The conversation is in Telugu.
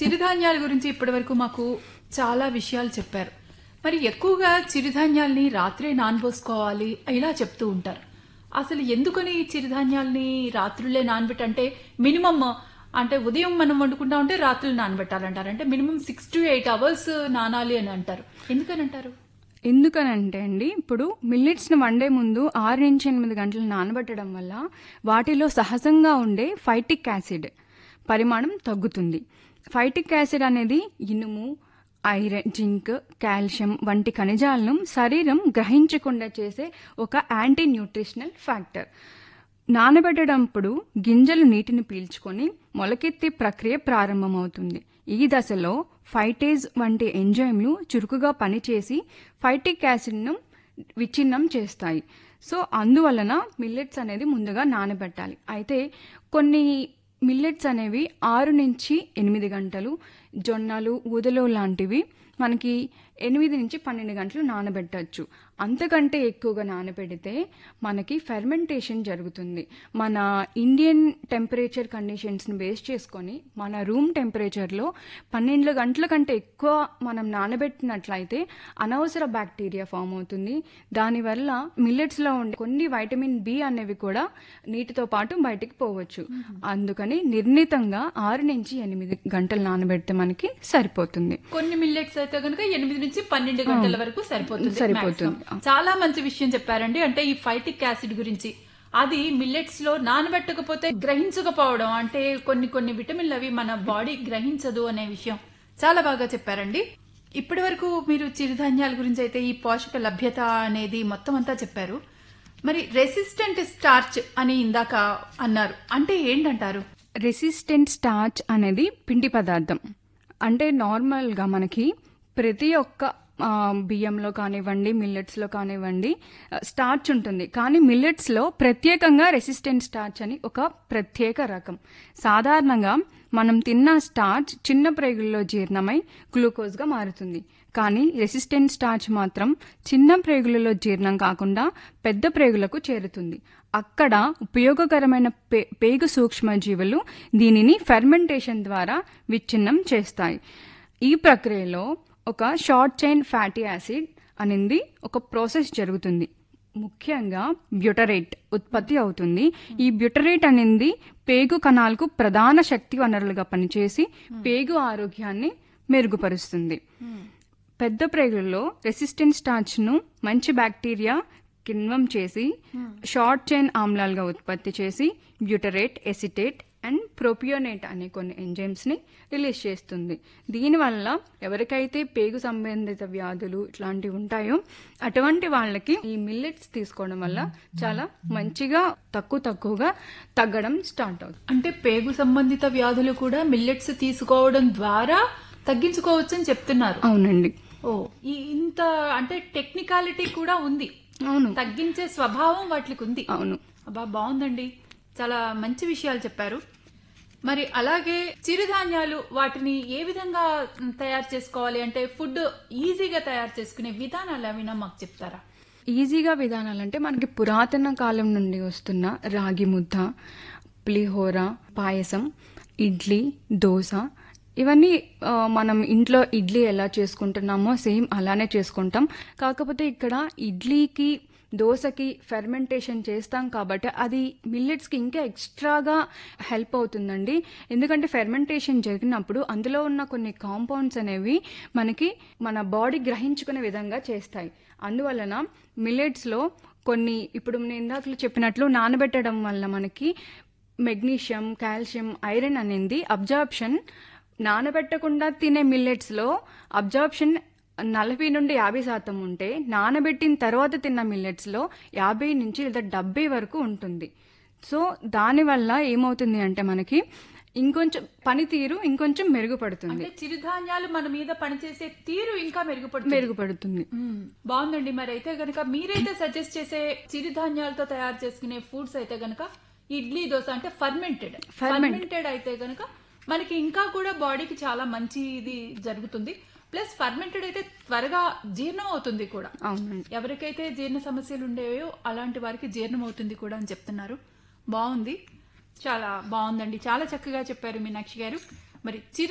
చిరుధాన్యాల గురించి ఇప్పటివరకు మాకు చాలా విషయాలు చెప్పారు మరి ఎక్కువగా చిరుధాన్యాల్ని రాత్రే నానబోసుకోవాలి ఇలా చెప్తూ ఉంటారు అసలు ఎందుకని ఈ చిరుధాన్యాల్ని రాత్రులే నానబెట్టి అంటే మినిమం అంటే ఉదయం మనం వండుకుంటా ఉంటే రాత్రులు నానబెట్టాలంటారు అంటే minimum six to eight hours నానాలి అని అంటారు ఎందుకని అంటారు ఎందుకనంటే అండి ఇప్పుడు మిల్లెట్స్ని వండే ముందు ఆరు నుంచి ఎనిమిది గంటలు నానబెట్టడం వల్ల వాటిలో సహజంగా ఉండే ఫైటిక్ యాసిడ్ పరిమాణం తగ్గుతుంది ఫైటిక్ యాసిడ్ అనేది ఇనుము ఐరన్ జింక్ కాల్షియం వంటి ఖనిజాలను శరీరం గ్రహించకుండా చేసే ఒక యాంటీ న్యూట్రిషనల్ ఫ్యాక్టర్ నానబెట్టడంప్పుడు గింజలు నీటిని పీల్చుకొని మొలకెత్తే ప్రక్రియ ప్రారంభమవుతుంది ఈ దశలో ఫైటేజ్ వంటి ఎంజైమ్లు చురుకుగా పనిచేసి ఫైటిక్ యాసిడ్ను విచ్ఛిన్నం చేస్తాయి సో అందువలన మిల్లెట్స్ అనేది ముందుగా నానబెట్టాలి అయితే కొన్ని మిల్లెట్స్ అనేవి ఆరు నుంచి ఎనిమిది గంటలు జొన్నలు ఊదలు లాంటివి మనకి ఎనిమిది నుంచి పన్నెండు గంటలు నానబెట్టచ్చు అంతకంటే ఎక్కువగా నానబెడితే మనకి ఫెర్మెంటేషన్ జరుగుతుంది మన ఇండియన్ టెంపరేచర్ కండిషన్స్ని బేస్ చేసుకొని మన రూమ్ టెంపరేచర్లో పన్నెండు గంటల కంటే ఎక్కువ మనం నానబెట్టినట్లయితే అనవసర బ్యాక్టీరియా ఫామ్ అవుతుంది దానివల్ల మిల్లెట్స్లో ఉండే కొన్ని వైటమిన్ బి అనేవి కూడా నీటితో పాటు బయటికి పోవచ్చు అందుకని నిర్ణీతంగా ఆరు నుంచి ఎనిమిది గంటలు నానబెడితే మనకి సరిపోతుంది కొన్ని మిల్లెట్స్ అయితే కనుక ఎనిమిది నుంచి పన్నెండు గంటల వరకు సరిపోతుంది సరిపోతుంది. maximum. చాలా మంచి విషయం చెప్పారండి అంటే ఈ ఫైటిక్ యాసిడ్ గురించి అది మిల్లెట్స్ లో నానబెట్టకపోతే గ్రహించకపోవడం అంటే కొన్ని కొన్ని విటమిన్లు అవి మన బాడీ గ్రహించదు అనే విషయం చాలా బాగా చెప్పారండి ఇప్పటి వరకు మీరు చిరుధాన్యాల గురించి అయితే ఈ పోషక లభ్యత అనేది మొత్తం అంతా చెప్పారు మరి రెసిస్టెంట్ స్టార్చ్ అని ఇందాక అన్నారు అంటే ఏంటంటారు రెసిస్టెంట్ స్టార్చ్ అనేది పిండి పదార్థం అంటే నార్మల్గా మనకి ప్రతి ఒక్క ఆ, బియ్యంలో కానివ్వండి మిల్లెట్స్లో కానివ్వండి ఆ, స్టార్చ్ ఉంటుంది కానీ మిల్లెట్స్లో ప్రత్యేకంగా రెసిస్టెంట్ స్టార్చ్ అని ఒక ప్రత్యేక రకం సాధారణంగా మనం తిన్న స్టార్చ్ చిన్న ప్రేగుల్లో జీర్ణమై గ్లూకోజ్గా మారుతుంది కానీ రెసిస్టెంట్ స్టార్చ్ మాత్రం చిన్న ప్రేగులలో జీర్ణం కాకుండా పెద్ద ప్రేగులకు చేరుతుంది అక్కడ ఉపయోగకరమైన పే పేగు సూక్ష్మజీవులు దీనిని ఫెర్మెంటేషన్ ద్వారా విచ్ఛిన్నం చేస్తాయి ఈ ప్రక్రియలో ఒక షార్ట్ చైన్ ఫ్యాటీ యాసిడ్ అనేది ఒక ప్రాసెస్ జరుగుతుంది ముఖ్యంగా బ్యూటరేట్ ఉత్పత్తి అవుతుంది ఈ బ్యూటరేట్ అనేది పేగు కణాలకు ప్రధాన శక్తి వనరులుగా పనిచేసి పేగు ఆరోగ్యాన్ని మెరుగుపరుస్తుంది పెద్ద ప్రేగుల్లో రెసిస్టెంట్ స్టార్చ్ ను మంచి బ్యాక్టీరియా కిణ్వం చేసి షార్ట్ చైన్ ఆమ్లాలుగా ఉత్పత్తి చేసి బ్యూటరేట్ ఎసిటేట్ అండ్ ప్రొపియోనేట్ అనే కొన్ని ఎంజైమ్స్ ని రిలీజ్ చేస్తుంది దీనివల్ల ఎవరికైతే పేగు సంబంధిత వ్యాధులు ఇట్లాంటివి ఉంటాయో అటువంటి వాళ్ళకి ఈ మిల్లెట్స్ తీసుకోవడం వల్ల చాలా మంచిగా తక్కువ తక్కువగా తగ్గడం స్టార్ట్ అవుతుంది అంటే పేగు సంబంధిత వ్యాధులు కూడా మిల్లెట్స్ తీసుకోవడం ద్వారా తగ్గించుకోవచ్చు అని చెప్తున్నారు అవునండి ఓ ఈ ఇంత అంటే టెక్నికాలిటీ కూడా ఉంది అవును తగ్గించే స్వభావం వాటికి ఉంది అవును అబ్బా బాగుందండి చాలా మంచి విషయాలు చెప్పారు మరి అలాగే చిరుధాన్యాలు వాటిని ఏ విధంగా తయారు చేసుకోవాలి అంటే ఫుడ్ ఈజీగా తయారు చేసుకునే విధానాలు అవినా మాకు చెప్తారా ఈజీగా విధానాలంటే మనకి పురాతన కాలం నుండి వస్తున్న రాగి ముద్ద పులిహోర పాయసం ఇడ్లీ దోశ ఇవన్నీ ఆ, మనం ఇంట్లో ఇడ్లీ ఎలా చేసుకుంటున్నామో సేమ్ అలానే చేసుకుంటాం కాకపోతే ఇక్కడ ఇడ్లీకి దోశకి ఫెర్మెంటేషన్ చేస్తాం కాబట్టి అది మిల్లెట్స్కి ఇంకా ఎక్స్ట్రాగా హెల్ప్ అవుతుందండి ఎందుకంటే ఫెర్మెంటేషన్ జరిగినప్పుడు అందులో ఉన్న కొన్ని కాంపౌండ్స్ అనేవి మనకి మన బాడీ గ్రహించుకునే విధంగా చేస్తాయి అందువలన మిల్లెట్స్లో కొన్ని ఇప్పుడు నేను ఇందాక చెప్పినట్లు నానబెట్టడం వల్ల మనకి మెగ్నీషియం కాల్షియం ఐరన్ అనేది అబ్జార్ప్షన్ నానబెట్టకుండా తినే మిల్లెట్స్లో అబ్జార్ప్షన్ నలభై నుండి యాభై శాతం ఉంటే నానబెట్టిన తర్వాత తిన్న మిల్లెట్స్లో యాభై నుంచి లేదా డెబ్బై వరకు ఉంటుంది సో దానివల్ల ఏమవుతుంది అంటే మనకి ఇంకొంచెం పనితీరు ఇంకొంచెం మెరుగుపడుతుంది అంటే చిరుధాన్యాలు మన మీద పనిచేసే తీరు ఇంకా మెరుగుపడుతుంది మెరుగుపడుతుంది మ్మ్. బాగుందండి మరి అయితే గనక మీరైతే సజెస్ట్ చేసే చిరుధాన్యాలతో తయారు చేసుకునే ఫుడ్స్ అయితే గనక ఇడ్లీ దోశ అంటే ఫర్మెంటెడ్ ఫర్మెంటెడ్ అయితే గనక మనకి ఇంకా కూడా బాడీకి చాలా మంచిది జరుగుతుంది ప్లస్ ఫర్మెంటెడ్ అయితే త్వరగా జీర్ణం అవుతుంది కూడా అవునండి ఎవరికైతే జీర్ణ సమస్యలు ఉండేవో అలాంటి వారికి జీర్ణం అవుతుంది కూడా అని చెప్తున్నారు బాగుంది చాలా బాగుందండి చాలా చక్కగా చెప్పారు మీనాక్షి గారు మరి చిరు